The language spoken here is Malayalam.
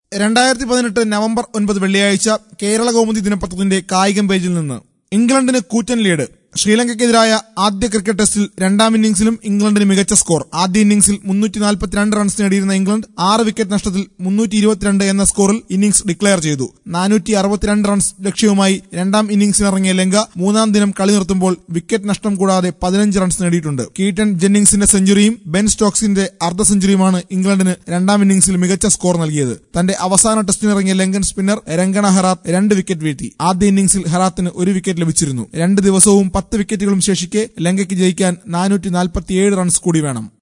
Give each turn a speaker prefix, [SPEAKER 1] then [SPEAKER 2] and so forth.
[SPEAKER 1] രണ്ടായിരത്തി പതിനെട്ട് നവംബർ ഒൻപത് വെള്ളിയാഴ്ച കേരള കൗമുദി ദിനപത്രത്തിന്റെ കായികം പേജിൽ നിന്ന് ഇംഗ്ലണ്ടിന് കൂറ്റൻ ലീഡ് ശ്രീലങ്കയ്ക്കെതിരായ ആദ്യ ക്രിക്കറ്റ് ടെസ്റ്റിൽ രണ്ടാം ഇന്നിംഗ്സിലും ഇംഗ്ലണ്ടിന് മികച്ച സ്കോർ ആദ്യ ഇന്നിംഗ്സിൽ മുന്നൂറ്റി നാൽപ്പത്തിരണ്ട് റൺസ് നേടിയിരുന്ന ഇംഗ്ലണ്ട് ആറ് വിക്കറ്റ് നഷ്ടത്തിൽ മുന്നൂറ്റി ഇരുപത്തിരണ്ട് എന്ന സ്കോറിൽ ഇന്നിംഗ്സ് ഡിക്ലെയർ ചെയ്തു നാനൂറ്റി അറുപത്തിരണ്ട് റൺസ് ലക്ഷ്യവുമായി രണ്ടാം ഇന്നിംഗ്സിനിറങ്ങിയ ലങ്ക മൂന്നാം ദിനം കളി നിർത്തുമ്പോൾ വിക്കറ്റ് നഷ്ടം കൂടാതെ പതിനഞ്ച് റൺസ് നേടിയിട്ടുണ്ട് കീറ്റൺ ജെന്നിംഗ്സിന്റെ സെഞ്ചുറിയും ബെൻ സ്റ്റോക്സിന്റെ അർദ്ധ സെഞ്ചുറിയുമാണ് ഇംഗ്ലണ്ടിന് രണ്ടാം ഇന്നിംഗ്സിൽ മികച്ച സ്കോർ നൽകിയത് തന്റെ അവസാന ടെസ്റ്റിനിറങ്ങിയ ലങ്കൻ സ്പിന്നർ രംഗണ ഹെറാത്ത് രണ്ട് വിക്കറ്റ് വീഴ്ത്തി ആദ്യ ഇന്നിംഗ്സിൽ ഹെറാത്തിന് ഒരു വിക്കറ്റ് ലഭിച്ചിരുന്നു രണ്ട് ദിവസവും പത്ത് വിക്കറ്റുകളും ശേഷിക്കെ ലങ്കയ്ക്ക് ജയിക്കാൻ നാനൂറ്റി റൺസ് കൂടി വേണം